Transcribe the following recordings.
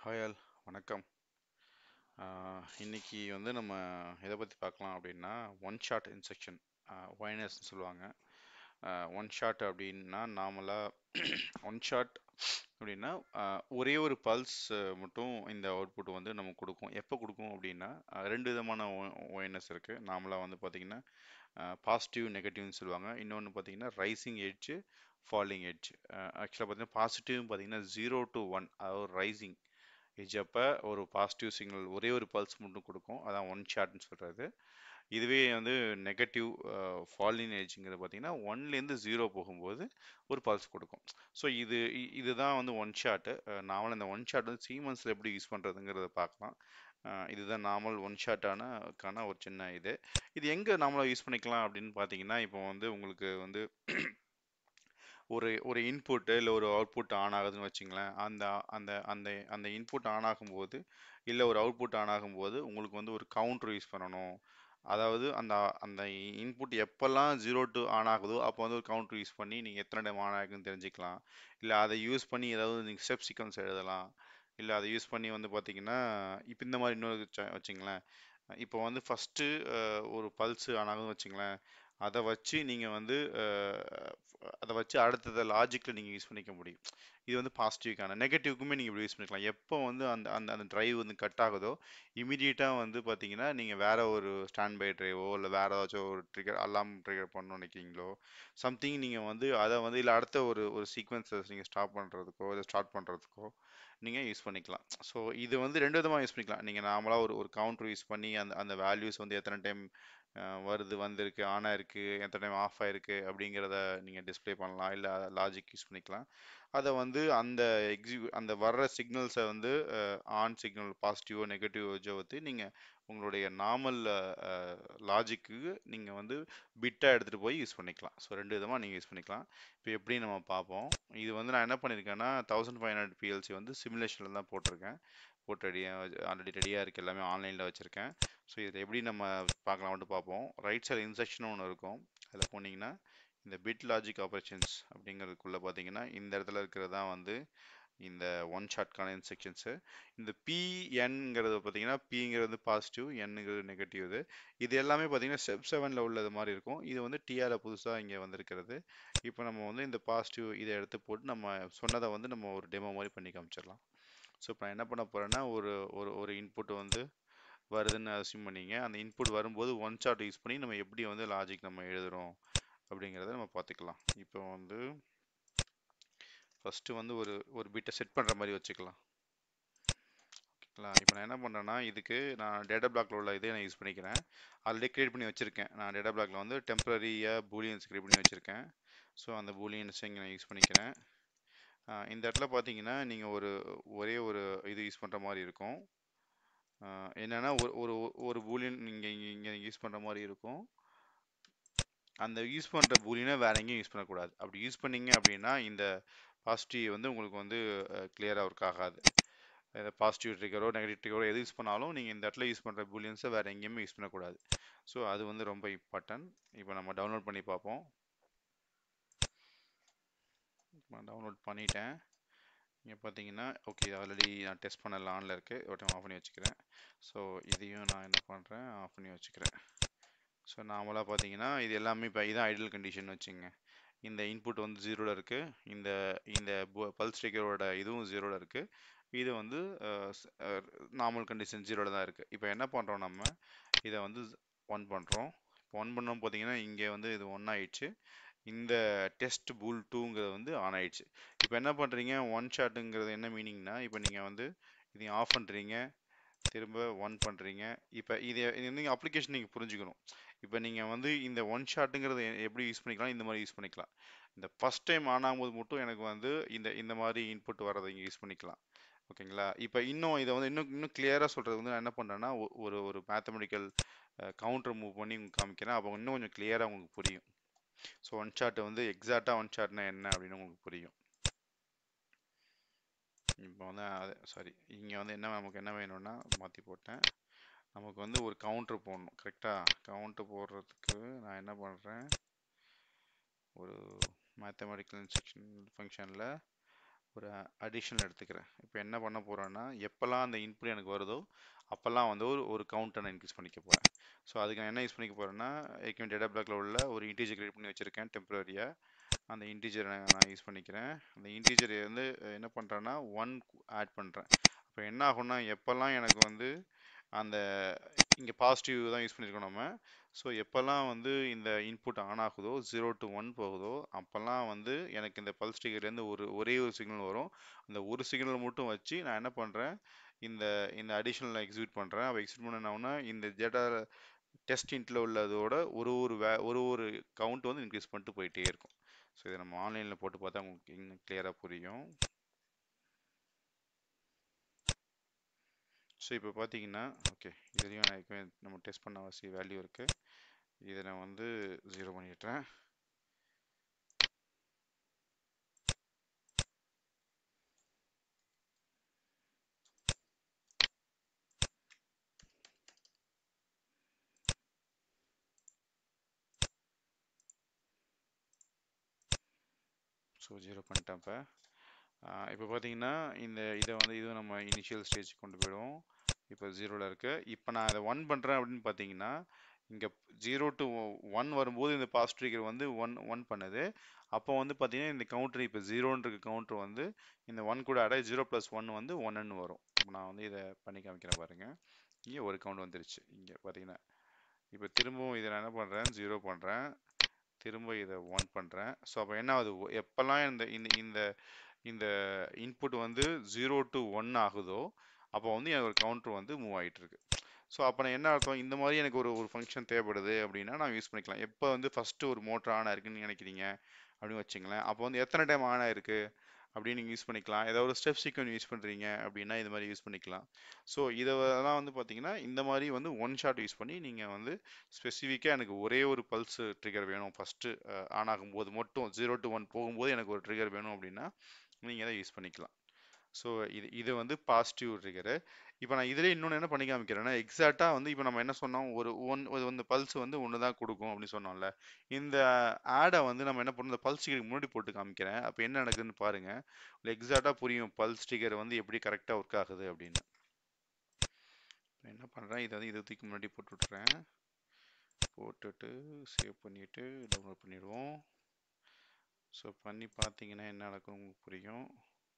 hi all வணக்கம் ஆஹ் இன்னைக்கு வந்து நம்ம எதை பற்றி பார்க்கலாம் அப்படின்னா ஒன் ஷாட் இன்செக்ஷன் ஒய்னஸ்ன்னு சொல்லுவாங்க ஒன் ஷாட் அப்படின்னா நார்மலாக ஒன் ஷாட் அப்படின்னா ஆஹ் ஒரே ஒரு பல்ஸ் மட்டும் இந்த அவுட்புட் வந்து நமக்கு கொடுக்கும் எப்போ கொடுக்கும் அப்படின்னா ஆஹ் ரெண்டு விதமான ஒய்னஸ் இருக்குது நார்மலாக வந்து பார்த்திங்கன்னா பாசிட்டிவ் நெகட்டிவ்னு சொல்லுவாங்க இன்னொன்று பார்த்தீங்கன்னா ரைசிங் எட்ஜ் ஃபாலிங் எட்ஜ் ஆக்சுவலாக பார்த்தீங்கன்னா பாசிட்டிவ் பார்த்தீங்கன்னா ஜீரோ டு ஒன் அதாவது ரைசிங் எட்ஜ் அப்போ ஒரு பாசிட்டிவ் சிக்னல் ஒரே ஒரு பல்ஸ் மட்டும் கொடுக்கும் அதான் ஒன் ஷாட்னு சொல்கிறது இதுவே வந்து நெகட்டிவ் ஃபாலின் எட்ஜுங்கிறது பார்த்தீங்கன்னா ஒன்லேருந்து ஜீரோ போகும்போது ஒரு பல்ஸ் கொடுக்கும் ஸோ இது இ- இதுதான் வந்து ஒன் ஷாட்டு நார்மல் இந்த ஒன் ஷாட் வந்து சீமன்ஸில் எப்படி யூஸ் பண்ணுறதுங்கிறத பார்க்கலாம் அஹ் இதுதான் நார்மல் ஒன் ஷாட்டான கான ஒரு சின்ன இது இது எங்கே நார்மலாக யூஸ் பண்ணிக்கலாம் அப்படின்னு பார்த்தீங்கன்னா இப்போ வந்து உங்களுக்கு வந்து ஒரு ஒரு இன்புட்டு இல்லை ஒரு அவுட்புட் ஆன் ஆகுதுன்னு வச்சுங்களேன் அந்த அந்த அந்த அந்த இன்புட் ஆன் ஆகும்போது இல்லை ஒரு அவுட்புட் ஆன் ஆகும்போது உங்களுக்கு வந்து ஒரு கவுண்டர் யூஸ் பண்ணணும் அதாவது அந்த அந்த இன்புட் எப்போல்லாம் ஜீரோ டு ஆன் ஆகுதோ அப்போ வந்து ஒரு கவுண்டர் யூஸ் பண்ணி நீங்கள் எத்தனை டைம் ஆன் ஆகுதுன்னு தெரிஞ்சுக்கலாம் இல்லை அதை யூஸ் பண்ணி ஏதாவது நீங்கள் ஸ்டெப் சீக்வன்ஸ் எழுதலாம் இல்லை அதை யூஸ் பண்ணி வந்து பார்த்தீங்கன்னா இப்போ இந்த மாதிரி இன்னொரு வச்ச- வச்சுங்களேன் இப்போ வந்து ஃபஸ்ட்டு ஒரு பல்ஸ் ஆன் ஆகுதுன்னு வச்சுங்களேன் அதை வச்சு நீங்கள் வந்து அஹ், அதை வச்சு அடுத்தது லாஜிக்கில் நீங்கள் யூஸ் பண்ணிக்க முடியும் இது வந்து பாசிட்டிவ்க்கான நெகட்டிவ்க்குமே நீங்கள் இப்படி யூஸ் பண்ணிக்கலாம் எப்போ வந்து அந்த அந்த அந்த டிரைவ் வந்து கட் ஆகுதோ இமீடியட்டாக வந்து பார்த்தீங்கன்னா நீங்கள் வேற ஒரு ஸ்டாண்ட் பை டிரைவோ இல்லை வேற ஏதாச்சும் ஒரு ட்ரிகர் அலாம் ட்ரிகர் பண்ணணும்னு நினைக்கிறீங்களோ சம்திங் நீங்கள் வந்து அதை வந்து இல்லை அடுத்த ஒரு ஒரு சீக்வன்ஸஸ் நீங்கள் ஸ்டாப் பண்ணுறதுக்கோ இல்லை ஸ்டார்ட் பண்ணுறதுக்கோ நீங்கள் யூஸ் பண்ணிக்கலாம் ஸோ இது வந்து ரெண்டு விதமாக யூஸ் பண்ணிக்கலாம் நீங்கள் நார்மலாக ஒரு ஒரு கவுண்டர் யூஸ் பண்ணி அந்த அந்த வேல்யூஸ் வந்து எத்தனை டைம் வருது வந்திருக்கு ஆன் ஆயிருக்கு எத்தனை டைம் ஆஃப் ஆயிருக்கு அப்படிங்கிறத நீங்கள் டிஸ்ப்ளே பண்ணலாம் இல்லை லாஜிக் யூஸ் பண்ணிக்கலாம் அதை வந்து அந்த எக்ஸிக்யூ அந்த வர்ற சிக்னல்ஸை வந்து ஆன் சிக்னல் பாசிட்டிவோ நெகட்டிவோ வச்சு நீங்கள் உங்களுடைய நார்மல் லாஜிக்கு நீங்கள் வந்து பிட்டாக எடுத்துகிட்டு போய் யூஸ் பண்ணிக்கலாம் ஸோ ரெண்டு விதமாக நீங்கள் யூஸ் பண்ணிக்கலாம் இப்போ எப்படி நம்ம பார்ப்போம் இது வந்து நான் என்ன பண்ணியிருக்கேன்னா தௌசண்ட் ஃபைவ் ஹண்ட்ரட் பிஎல்சி வந்து சிமுலேஷனில் தான் போட்டிருக்கேன் போட்டு ரெடியாக ஆல்ரெடி ரெடியாக இருக்குது எல்லாமே ஆன்லைனில் வச்சுருக்கேன் ஸோ இதில் எப்படி நம்ம பார்க்கலாம் மட்டும் பார்ப்போம் ரைட் சைடு இன்செக்ஷன் ஒன்று இருக்கும் அதில் போனீங்கன்னா இந்த பிட் லாஜிக் ஆப்ரேஷன்ஸ் அப்படிங்கிறதுக்குள்ளே பார்த்தீங்கன்னா இந்த இடத்துல இருக்கிறது தான் வந்து இந்த ஒன் ஷாட்கான இன்ஸ்ட்ரக்ஷன்ஸு இந்த பிஎன்ங்கிறது பார்த்தீங்கன்னா பிங்கிறது பாசிட்டிவ் என்னங்கிறது நெகட்டிவ் இது இது எல்லாமே பார்த்தீங்கன்னா ஸ்டெப் செவனில் உள்ளது மாதிரி இருக்கும் இது வந்து டிஆரில் புதுசாக இங்கே வந்திருக்கிறது இப்போ நம்ம வந்து இந்த பாசிட்டிவ் இதை எடுத்து போட்டு நம்ம சொன்னதை வந்து நம்ம ஒரு டெமோ மாதிரி பண்ணி காமிச்சிடலாம் ஸோ இப்போ நான் என்ன பண்ண போகிறேன்னா ஒரு ஒரு ஒரு இன்புட் வந்து வருதுன்னு அசியூம் பண்ணிங்க அந்த இன்புட் வரும்போது ஒன் ஷாட் யூஸ் பண்ணி நம்ம எப்படி வந்து லாஜிக் நம்ம எழுதுறோம் அப்படிங்கிறத நம்ம பார்த்துக்கலாம் இப்போ வந்து ஃபஸ்ட்டு வந்து ஒரு ஒரு பிட்டை செட் பண்ணுற மாதிரி வச்சுக்கலாம் ஓகேங்களா இப்போ நான் என்ன பண்ணுறேன்னா இதுக்கு நான் டேட்டா பிளாக்ல உள்ள இதே நான் யூஸ் பண்ணிக்கிறேன் ஆல்ரெடி கிரியேட் பண்ணி வச்சுருக்கேன் நான் டேட்டா பிளாக்ல வந்து டெம்பரரியாக பூலியன்ஸ் கிரியேட் பண்ணி வச்சுருக்கேன் ஸோ அந்த பூலியன்ஸ் இங்கே நான் யூஸ் பண்ணிக்கிறேன் ஆஹ் இந்த இடத்துல பார்த்தீங்கன்னா நீங்கள் ஒரு ஒரே ஒரு இது யூஸ் பண்ணுற மாதிரி இருக்கும் ஆஹ் என்னன்னா ஒரு ஒரு ஒரு பூலியன் நீங்கள் இங்கே இங்கே யூஸ் பண்ணுற மாதிரி இருக்கும் அந்த யூஸ் பண்ணுற பூலியனை வேற எங்கேயும் யூஸ் பண்ணக்கூடாது அப்படி யூஸ் பண்ணீங்க அப்படின்னா இந்த பாசிட்டிவ் வந்து உங்களுக்கு வந்து கிளியராக ஒர்க் ஆகாது இந்த பாசிட்டிவ் ட்ரிகரோ நெகட்டிவ் ட்ரிகரோ எது யூஸ் பண்ணாலும் நீங்கள் இந்த இடத்துல யூஸ் பண்ணுற பூலியன்ஸை வேறு எங்கேயுமே யூஸ் பண்ணக்கூடாது ஸோ அது வந்து ரொம்ப இம்பார்ட்டன்ட் இப்போ நம்ம டவுன்லோட் பண்ணி பார்ப்போம் நான் டவுன்லோட் பண்ணிட்டேன் இங்கே பார்த்தீங்கன்னா ஓகே ஆல்ரெடி நான் டெஸ்ட் பண்ண லானில் இருக்குது ஒரு டைம் ஆஃப் பண்ணி வச்சுக்கிறேன் ஸோ இதையும் நான் என்ன பண்ணுறேன் ஆஃப் பண்ணி வச்சுக்கிறேன் ஸோ நார்மலாக பார்த்தீங்கன்னா இது எல்லாமே இப்போ இதான் ஐடியல் கண்டிஷன் வச்சுங்க இந்த இன்புட் வந்து ஜீரோவில் இருக்குது இந்த இந்த பல்ஸ் ட்ரிகரோட இதுவும் ஜீரோவில் இருக்குது இது வந்து நார்மல் கண்டிஷன் ஜீரோவில் தான் இருக்குது இப்போ என்ன பண்ணுறோம் நம்ம இதை வந்து ஒன் பண்ணுறோம் இப்போ ஒன் பண்ணோம் பார்த்தீங்கன்னா இங்கே வந்து இது ஒன் ஆயிடுச்சு இந்த டெஸ்ட் பூல் டூங்கிறது வந்து ஆன் ஆயிடுச்சு இப்போ என்ன பண்ணுறீங்க ஒன் ஷாட்டுங்கிறது என்ன மீனிங்னா இப்போ நீங்கள் வந்து இதையும் ஆஃப் பண்ணுறீங்க திரும்ப ஒன் பண்ணுறீங்க இப்போ இது இது வந்து அப்ளிகேஷன் நீங்கள் புரிஞ்சுக்கணும் இப்போ நீங்கள் வந்து இந்த ஒன் ஷாட்டுங்கிறது எப்படி யூஸ் பண்ணிக்கலாம் இந்த மாதிரி யூஸ் பண்ணிக்கலாம் இந்த ஃபஸ்ட் டைம் ஆன் ஆகும்போது மட்டும் எனக்கு வந்து இந்த இந்த மாதிரி இன்புட் வரதை இங்கே யூஸ் பண்ணிக்கலாம் ஓகேங்களா இப்போ இன்னும் இதை வந்து இன்னும் இன்னும் கிளியராக சொல்கிறது வந்து நான் என்ன பண்ணுறேன்னா ஒரு ஒரு மேத்தமெட்டிக்கல் கவுண்டர் மூவ் பண்ணி உங்களுக்கு காமிக்கிறேன் அப்போ இன்னும் கொஞ்சம் கிளியராக உங்களுக்கு புரியும் ஸோ ஒன் ஷாட் வந்து எக்ஸாக்டாக ஒன் ஷாட்னா என்ன அப்படின்னு உங்களுக்கு புரியும் இப்போ வந்து அது சாரி இங்கே வந்து என்ன நமக்கு என்ன வேணும்னா மாற்றி போட்டேன் நமக்கு வந்து ஒரு கவுண்டர் போடணும் கரெக்டாக கவுண்டர் போடுறதுக்கு நான் என்ன பண்ணுறேன் ஒரு மேத்தமெட்டிக்கல் இன்ஸ்ட்ரக்ஷன் ஃபங்க்ஷனில் ஒரு அடிஷனல் எடுத்துக்கிறேன் இப்போ என்ன பண்ண போகிறேன்னா எப்போல்லாம் அந்த இன்புட் எனக்கு வருதோ அப்போல்லாம் வந்து ஒரு ஒரு கவுண்ட்டை நான் இன்க்ரீஸ் பண்ணிக்க போகிறேன் ஸோ அதுக்கு நான் என்ன யூஸ் பண்ணிக்க போகிறேன்னா ஏற்கனவே டேட்டா பிளாக்ல உள்ள ஒரு இன்டீஜர் கிரியேட் பண்ணி வச்சுருக்கேன் டெம்பரரியாக அந்த இன்டீஜரை நான் யூஸ் பண்ணிக்கிறேன் அந்த இன்டீஜர் வந்து என்ன பண்ணுறேன்னா ஒன் ஆட் பண்ணுறேன் அப்போ என்ன ஆகும்னா எப்போல்லாம் எனக்கு வந்து அந்த இங்கே பாசிட்டிவ் தான் யூஸ் பண்ணியிருக்கோம் நம்ம ஸோ எப்போல்லாம் வந்து இந்த இன்புட் ஆன் ஆகுதோ ஜீரோ டு ஒன் போகுதோ அப்போல்லாம் வந்து எனக்கு இந்த பல்ஸ் ட்ரிகர்லேருந்து ஒரு ஒரே ஒரு சிக்னல் வரும் அந்த ஒரு சிக்னல் மட்டும் வச்சு நான் என்ன பண்ணுறேன் இந்த இந்த அடிஷனல் எக்ஸிக்யூட் பண்ணுறேன் அப்போ எக்ஸிக்யூட் பண்ண என்ன ஆகும்னா இந்த டேட்டா டெஸ்ட் இன்ட்டில் உள்ளதோட ஒரு ஒரு வே ஒரு ஒரு கவுண்ட் வந்து இன்க்ரீஸ் பண்ணிட்டு போயிட்டே இருக்கும் ஸோ இதை நம்ம ஆன்லைனில் போட்டு பார்த்தா உங்களுக்கு இன்னும் கிளியராக புரியும் ஸோ இப்போ பார்த்தீங்கன்னா ஓகே இதுலேயும் எனக்கு நம்ம டெஸ்ட் பண்ண அவசிய வேல்யூ இருக்குது இதை நான் வந்து ஜீரோ பண்ணிடுறேன் ஸோ ஜீரோ பண்ணிட்டேன் இப்போ இப்போ பார்த்தீங்கன்னா இந்த இதை வந்து இதுவும் நம்ம இனிஷியல் ஸ்டேஜ் கொண்டு போயிடுவோம் இப்போ ஜீரோவில் இருக்கு இப்போ நான் அதை ஒன் பண்ணுறேன் அப்படின்னு பார்த்தீங்கன்னா இங்கே ஜீரோ டு ஒன் வரும்போது இந்த பாஸ்ட் ட்ரிகர் வந்து ஒன் ஒன் பண்ணுது அப்போ வந்து பார்த்தீங்கன்னா இந்த கவுண்டர் இப்போ ஜீரோன்ற கவுண்டர் வந்து இந்த ஒன் கூட ஆட ஜீரோ ப்ளஸ் ஒன் வந்து ஒன்னு வரும் இப்போ நான் வந்து இதை பண்ணி காமிக்கிறேன் பாருங்க இங்கே ஒரு கவுண்ட் வந்துருச்சு இங்கே பார்த்தீங்கன்னா இப்போ திரும்பவும் இதை நான் என்ன பண்ணுறேன் ஜீரோ பண்ணுறேன் திரும்ப இதை ஒன் பண்ணுறேன் ஸோ அப்போ என்ன ஆகுது எப்போல்லாம் இந்த இந்த இந்த இந்த இன்புட் வந்து ஜீரோ டு ஒன் ஆகுதோ அப்போ வந்து எனக்கு ஒரு கவுண்டர் வந்து மூவ் ஆகிட்டு இருக்கு ஸோ அப்போ நான் என்ன அர்த்தம் இந்த மாதிரி எனக்கு ஒரு ஒரு ஃபங்க்ஷன் தேவைப்படுது அப்படின்னா நான் யூஸ் பண்ணிக்கலாம் எப்போ வந்து ஃபஸ்ட்டு ஒரு மோட்டர் ஆன் ஆயிருக்குன்னு நினைக்கிறீங்க அப்படின்னு வச்சுங்களேன் அப்போ வந்து எத்தனை டைம் ஆன் ஆயிருக்கு அப்படின்னு நீங்கள் யூஸ் பண்ணிக்கலாம் ஏதாவது ஒரு ஸ்டெப் சீக்வன் யூஸ் பண்ணுறீங்க அப்படின்னா இது மாதிரி யூஸ் பண்ணிக்கலாம் ஸோ இதெல்லாம் வந்து பார்த்தீங்கன்னா இந்த மாதிரி வந்து ஒன் ஷாட் யூஸ் பண்ணி நீங்கள் வந்து ஸ்பெசிஃபிக்காக எனக்கு ஒரே ஒரு பல்ஸ் ட்ரிகர் வேணும் ஃபஸ்ட்டு ஆன் ஆகும்போது மட்டும் ஜீரோ டு ஒன் போகும்போது எனக்கு ஒரு ட்ரிகர் வேணும் அப்படின்னா நீங்கள் அதை யூஸ் பண்ணிக்கலாம் ஸோ இது இது வந்து பாசிட்டிவ் ட்ரிகரு இப்போ நான் இதிலே இன்னொன்று என்ன பண்ணி காமிக்கிறேன்னா எக்ஸாக்டாக வந்து இப்போ நம்ம என்ன சொன்னோம் ஒரு ஒன் வந்து பல்ஸ் வந்து ஒன்று தான் கொடுக்கும் அப்படின்னு சொன்னோம்ல இந்த ஆடை வந்து நம்ம என்ன பண்ணோம் இந்த பல்ஸ் ஸ்டிக்கருக்கு முன்னாடி போட்டு காமிக்கிறேன் அப்போ என்ன நடக்குதுன்னு பாருங்க எக்ஸாக்டாக புரியும் பல்ஸ் ஸ்டிக்கர் வந்து எப்படி கரெக்டாக ஒர்க் ஆகுது அப்படின்னு என்ன பண்ணுறேன் இதை வந்து இது தூக்கி முன்னாடி போட்டு விட்டுறேன் போட்டுட்டு சேவ் பண்ணிவிட்டு டவுன்லோட் பண்ணிடுவோம் ஸோ பண்ணி பார்த்தீங்கன்னா என்ன நடக்கும் உங்களுக்கு புரியும்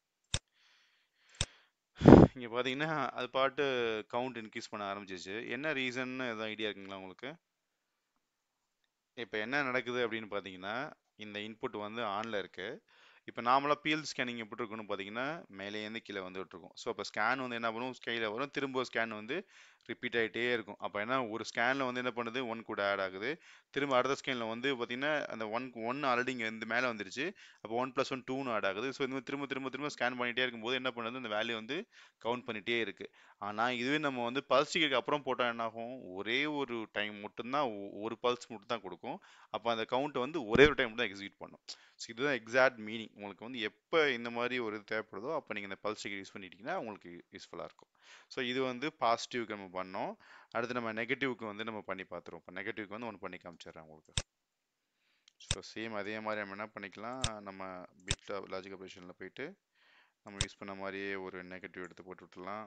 இங்கே பார்த்தீங்கன்னா அது பாட்டு கவுண்ட் இன்க்ரீஸ் பண்ண ஆரம்பிச்சிச்சு என்ன ரீசன்னு எதாவது ஐடியா இருக்குங்களா உங்களுக்கு இப்போ என்ன நடக்குது அப்படின்னு பார்த்தீங்கன்னா இந்த இன்புட் வந்து ஆனில் இருக்குது இப்போ நார்மலாக பிஎல் ஸ்கேனிங் எப்படி இருக்குன்னு பார்த்தீங்கன்னா மேலேருந்து கீழே வந்துட்டு இருக்கும் ஸோ அப்போ ஸ்கேன் வந்து என்ன பண்ணும் ஸ்கேல வரும் திரும்ப ஸ்கேன் வந்து ரிப்பீட் ஆகிட்டே இருக்கும் அப்போ என்ன ஒரு ஸ்கேனில் வந்து என்ன பண்ணுது ஒன் கூட ஆட் ஆகுது திரும்ப அடுத்த ஸ்கேனில் வந்து பார்த்தீங்கன்னா அந்த ஒன் ஒன் ஆல்ரெடி இங்கே இந்த மேலே வந்துருச்சு அப்போ ஒன் ப்ளஸ் ஒன் டூன்னு ஆட் ஆகுது ஸோ இந்த மாதிரி திரும்ப திரும்ப திரும்ப ஸ்கேன் பண்ணிகிட்டே இருக்கும்போது என்ன பண்ணுது அந்த வேல்யூ வந்து கவுண்ட் பண்ணிகிட்டே இருக்குது ஆனால் இதுவே நம்ம வந்து பல்ஸ்டிக்கு அப்புறம் போட்டால் என்ன ஆகும் ஒரே ஒரு டைம் மட்டும்தான் ஒரு பல்ஸ் மட்டும் தான் கொடுக்கும் அப்போ அந்த கவுண்ட் வந்து ஒரே ஒரு டைம் தான் எக்ஸிக்யூட் பண்ணும் ஸோ இதுதான் எக்ஸாக்ட் மீனிங் உங்களுக்கு வந்து எப்போ இந்த மாதிரி ஒரு இது தேவைப்படுதோ அப்போ நீங்கள் இந்த பல்ஸ் யூஸ் பண்ணிட்டீங்கன்னா உங்களுக்கு யூஸ்ஃபுல்லாக இருக்கும் ஸோ இது வந்து பாசிட்டிவ்க்கு நம்ம பண்ணோம் அடுத்து நம்ம நெகட்டிவ்க்கு வந்து நம்ம பண்ணி பார்த்துருவோம் இப்போ நெகட்டிவ்க்கு வந்து ஒன்று பண்ணி காமிச்சிடுறேன் உங்களுக்கு ஸோ சேம் அதே மாதிரி நம்ம என்ன பண்ணிக்கலாம் நம்ம பிட் லாஜிக் ஆப்ரேஷனில் போயிட்டு நம்ம யூஸ் பண்ண மாதிரியே ஒரு நெகட்டிவ் எடுத்து போட்டு விட்டுலாம்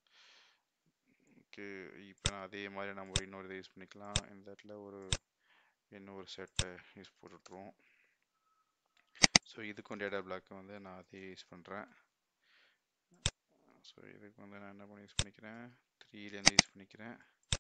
ஓகே இப்போ நான் அதே மாதிரி நம்ம இன்னொரு இதை யூஸ் பண்ணிக்கலாம் இந்த இடத்துல ஒரு இன்னொரு செட்டை யூஸ் போட்டுட்ருவோம் ஸோ இதுக்கும் டேட்டா பிளாக் வந்து நான் அதே யூஸ் பண்ணுறேன் ஸோ இதுக்கு வந்து நான் என்ன பண்ணி யூஸ் பண்ணிக்கிறேன் த்ரீலேருந்து யூஸ் பண்ணிக்கிறேன்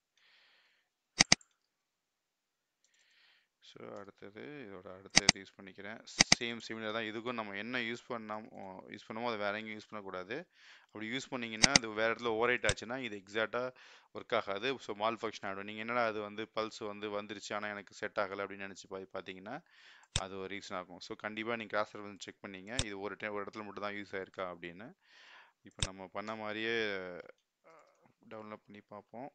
ஸோ அடுத்தது இதோட அடுத்தது யூஸ் பண்ணிக்கிறேன் சேம் சிமிலர் தான் இதுக்கும் நம்ம என்ன யூஸ் பண்ணாம யூஸ் பண்ணமோ அதை வேற எங்கேயும் யூஸ் பண்ணக்கூடாது அப்படி யூஸ் பண்ணிங்கன்னா அது வேறு இடத்துல ஓவரைட் ஆச்சுன்னா இது எக்ஸாக்டாக ஒர்க் ஆகாது ஸோ மால் ஃபங்க்ஷன் ஆகிடும் நீங்கள் என்னடா அது வந்து பல்ஸ் வந்து வந்துருச்சு ஆனால் எனக்கு செட் ஆகலை அப்படின்னு நினச்சி பார்த்து பார்த்தீங்கன்னா அது ஒரு ரீசன் ஆகும் ஸோ கண்டிப்பாக நீங்கள் கிராஸ் ரெஃபரன்ஸ் செக் பண்ணீங்க இது ஒரு டைம் ஒரு இடத்துல மட்டும் தான் யூஸ் ஆயிருக்கா அப்படின்னு இப்போ நம்ம பண்ண மாதிரியே டவுன்லோட் பண்ணி பார்ப்போம்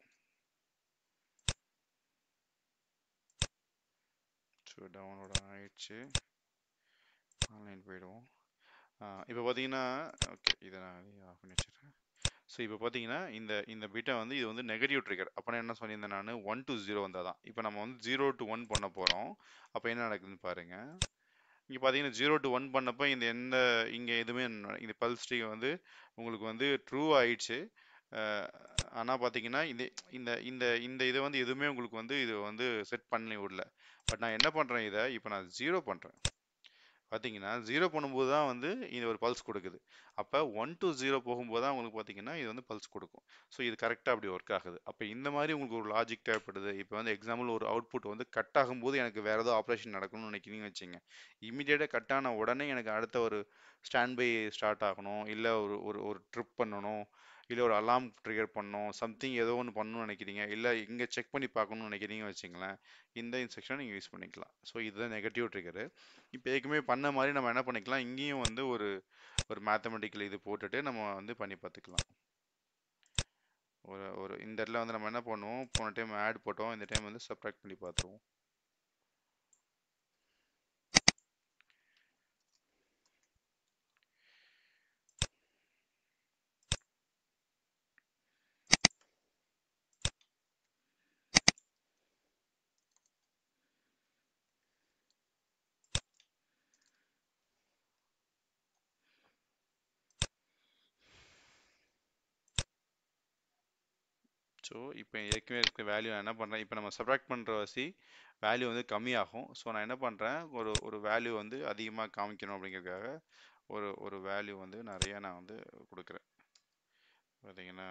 ஸோ டவுன்லோட் ஆயிடுச்சு ஆன்லைன் போயிடுவோம் இப்போ பார்த்தீங்கன்னா ஓகே இதை நான் ஆஃப் பண்ணி வச்சிடுறேன் ஸோ இப்போ பார்த்தீங்கன்னா இந்த இந்த பிட்டை வந்து இது வந்து நெகட்டிவ் ட்ரிகர் அப்போ என்ன சொல்லியிருந்தேன் நான் ஒன் டு ஜீரோ வந்தால் தான் இப்போ நம்ம வந்து ஜீரோ டு ஒன் பண்ண போகிறோம் அப்போ என்ன நடக்குதுன்னு பாருங்கள் இங்கே பார்த்தீங்கன்னா ஜீரோ டு ஒன் பண்ணப்போ இந்த எந்த இங்கே எதுவுமே ந- இந்த பல்ஸ் ட்ரீ வந்து உங்களுக்கு வந்து ட்ரூ ஆயிடுச்சு ஆனால் பார்த்தீங்கன்னா இந்த இந்த இந்த இந்த இதை வந்து எதுவுமே உங்களுக்கு வந்து இது வந்து செட் பண்ணி விடல பட் நான் என்ன பண்ணுறேன் இதை இப்போ நான் ஜீரோ பண்ணுறேன் பார்த்தீங்கன்னா ஜீரோ பண்ணும்போது தான் வந்து இது ஒரு பல்ஸ் கொடுக்குது அப்போ ஒன் டு ஜீரோ போகும்போது தான் உங்களுக்கு பார்த்தீங்கன்னா இது வந்து பல்ஸ் கொடுக்கும் ஸோ இது கரெக்டாக அப்படி ஒர்க் ஆகுது அப்போ இந்த மாதிரி உங்களுக்கு ஒரு லாஜிக் தேவைப்படுது இப்போ வந்து எக்ஸாம்பிள் ஒரு அவுட்புட் வந்து கட் ஆகும்போது எனக்கு வேறு ஏதோ ஆப்ரேஷன் நடக்கணும்னு நினைக்கிறீங்க வச்சுங்க இமீடியட்டாக கட் ஆன உடனே எனக்கு அடுத்த ஒரு ஸ்டாண்ட் பை ஸ்டார்ட் ஆகணும் இல்லை ஒரு ஒரு ஒரு ட்ரிப் பண்ணணும் இல்லை ஒரு அலாம் ட்ரிகர் பண்ணணும் சம்திங் ஏதோ ஒன்று பண்ணணும்னு நினைக்கிறீங்க இல்லை இங்கே செக் பண்ணி பார்க்கணும்னு நினைக்கிறீங்க வச்சுங்களேன் இந்த இன்ஸ்ட்ரக்ஷனை நீங்கள் யூஸ் பண்ணிக்கலாம் ஸோ இதுதான் நெகட்டிவ் ட்ரிகரு இப்போ ஏற்கனவே பண்ண மாதிரி நம்ம என்ன பண்ணிக்கலாம் இங்கேயும் வந்து ஒரு ஒரு மேத்தமெட்டிக்கல் இது போட்டுட்டு நம்ம வந்து பண்ணி பார்த்துக்கலாம் ஒரு ஒரு இந்த இடத்துல வந்து நம்ம என்ன பண்ணுவோம் போன டைம் ஆட் போட்டோம் இந்த டைம் வந்து சப்ராக்ட் பண்ணி பார்த்துருவோம் ஸோ இப்போ ஏற்கனவே இருக்க வேல்யூ என்ன பண்ணுறேன் இப்போ நம்ம சப்ராக்ட் பண்ணுற வசி வேல்யூ வந்து கம்மியாகும் ஸோ நான் என்ன பண்ணுறேன் ஒரு ஒரு வேல்யூ வந்து அதிகமாக காமிக்கணும் அப்படிங்கிறதுக்காக ஒரு ஒரு வேல்யூ வந்து நிறைய நான் வந்து கொடுக்குறேன் பார்த்தீங்கன்னா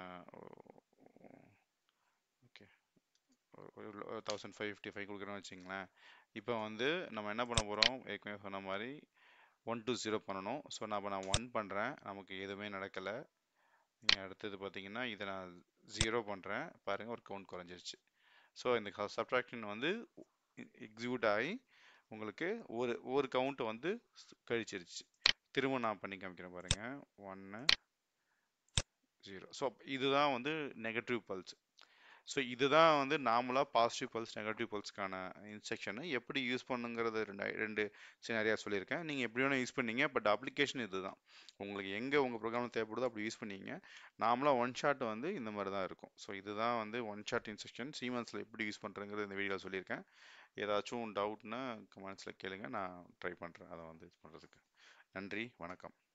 ஓகே ஒரு தௌசண்ட் ஃபைவ் ஃபிஃப்டி ஃபைவ் கொடுக்குறேன்னு வச்சிங்களேன் இப்போ வந்து நம்ம என்ன பண்ண போகிறோம் ஏற்கனவே சொன்ன மாதிரி ஒன் டு ஜீரோ பண்ணணும் ஸோ நான் இப்போ நான் ஒன் பண்ணுறேன் நமக்கு எதுவுமே நடக்கலை நீங்கள் அடுத்தது பார்த்தீங்கன்னா இதை நான் ஜீரோ பண்ணுறேன் பாருங்கள் ஒரு கவுண்ட் குறைஞ்சிருச்சு ஸோ இந்த சப்ட்ராக்ஷன் வந்து எக்ஸிக்யூட் ஆகி உங்களுக்கு ஒரு ஒரு கவுண்ட் வந்து கழிச்சிருச்சு திரும்ப நான் பண்ணி காமிக்கிறேன் பாருங்கள் ஒன்று ஜீரோ ஸோ இதுதான் வந்து நெகட்டிவ் பல்ஸ் ஸோ இதுதான் வந்து நார்மலாக பாசிட்டிவ் பல்ஸ் நெகட்டிவ் பல்ஸ்க்கான இன்ஸ்ட்ரக்ஷனு எப்படி யூஸ் பண்ணுங்கிறது ரெண்டு ரெண்டு சினாரியா சொல்லியிருக்கேன் நீங்கள் எப்படி வேணால் யூஸ் பண்ணீங்க பட் அப்ளிகேஷன் இதுதான் உங்களுக்கு எங்கே உங்கள் ப்ரோக்ராம் தேவைப்படுதோ அப்படி யூஸ் பண்ணீங்க நார்மலாக ஒன் ஷாட் வந்து இந்த மாதிரி தான் இருக்கும் ஸோ இதுதான் வந்து ஒன் ஷாட் இன்ஸ்ட்ரக்ஷன் சீமன்ஸில் எப்படி யூஸ் பண்ணுறங்கிறது இந்த வீடியோவில் சொல்லியிருக்கேன் ஏதாச்சும் டவுட்னா கமெண்ட்ஸில் கேளுங்க நான் ட்ரை பண்ணுறேன் அதை வந்து இது பண்ணுறதுக்கு நன்றி வணக்கம்